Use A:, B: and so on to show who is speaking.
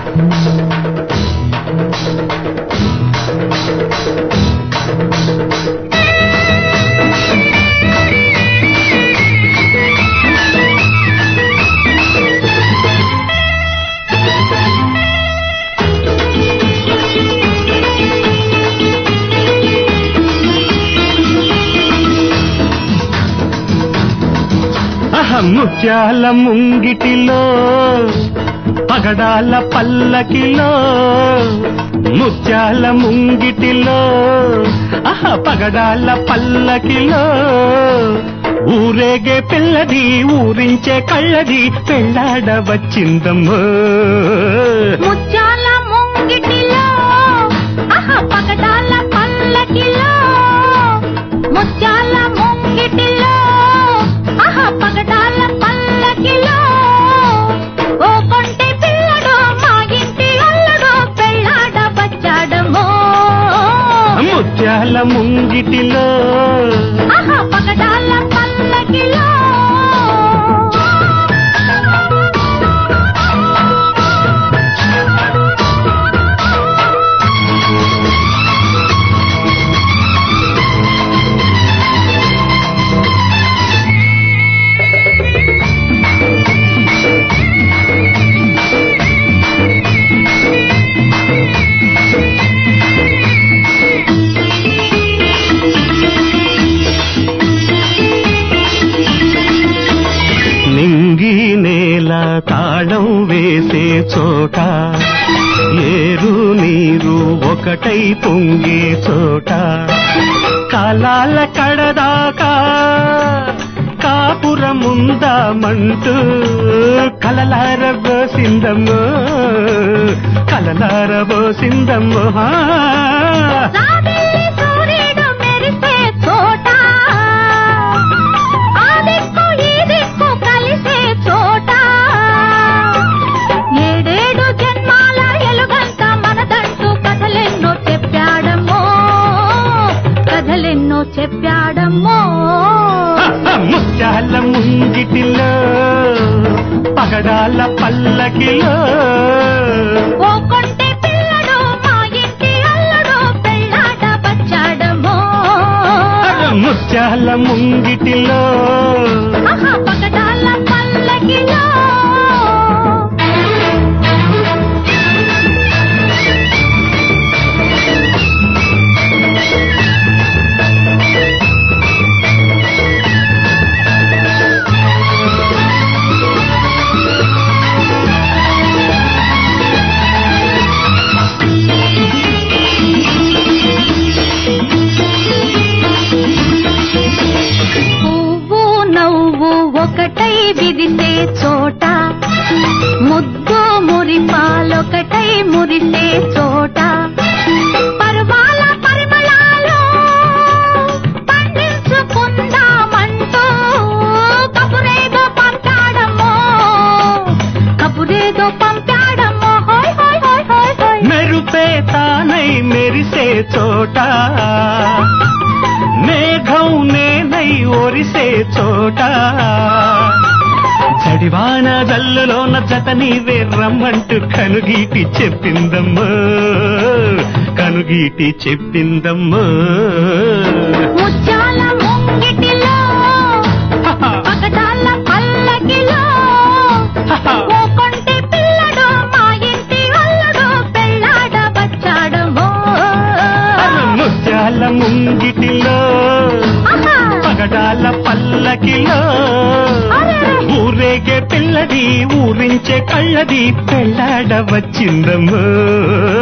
A: అహం ముత్యాల ముంగిటిలో పగడాల పల్లకిలో ముత్యాల ముంగిటిలో అహ పగడాల పల్లకిలో ఊరేగే పిల్లది ఊరించే కళ్ళది పెళ్ళాడ వచ్చిందమ్మో
B: ముత్యాల ముంగిటిలో అహ పగడాల పల్లకిలో ముత్యాల ముంగిటిలో అహ పగడాల పల్లకిలో ఓ కొంటె పిల్లడు మా ఇంటి అల్లుడు పెళ్ళాడ వచ్చాడమో
A: ముత్యాల ముంగిటిలో
B: అహ పగడాల పల్లకిలో
A: నింగి నేల తాళం వేసే చోట ఏరు నీరు ఒకటై పొంగే చోట కాలాల కడదాకా కాపురముందామంటూ కలలారబోసిందమ్మో కలలారబోసిందమ్మో హా.
B: రావెల్లి సూర్యుడు మెరిసే చోట ఆ దిక్కు ఈ దిక్కు కలిసే చోట ఏడేడు జన్మాల ఎలుగంత మనదంటూ కథలెన్నో చెప్పాడమ్మో కథలెన్నో చెప్పాడమ్మో
A: ముత్యాల ముంగిటిలో పగడాల పల్లకిలో
B: ఓ కొంటె పిల్లడు మా ఇంటి అల్లుడు పెళ్ళాట వచ్చాడమ్మో
A: ముత్యాల ముంగిటిలో
B: ఆహా పగడాల పల్లకిలో పువ్వు నవ్వు ఒకటై విరిసే చోట ముద్దు మురిపాలొకటై మురిసే చోట పర్వాల పరిమళాలు పండించుకుందామంటూ కబురేదో పంపాడమ్మో కబురేదో పంపాడమ్మో హోయ్ హోయ్ హోయ్ హోయ్ హోయ్
A: మెరుపే తానై మెరిసే చోట మేఘం నేనై ఒరిసే చోట చడివాన జల్లులోన జత నీవే రమ్మంటూ కనుగీటి చెప్పిందమ్మో కనుగీటి చెప్పిందమ్మో
B: ముత్యాల ముంగిటిలో పగడాల పల్లకిలో ఓ కొంటె పిల్లడు మా ఇంటి అల్లుడు పెళ్ళాడ వచ్చాడమో
A: ముత్యాల ముంగిటిలో
B: ఆహా!
A: పగడాల పల్లకిలో
B: అరెరే!
A: ఊరేగే పిల్లది ఊరించే కళ్ళది పెళ్ళాడ వచ్చిందమ్మో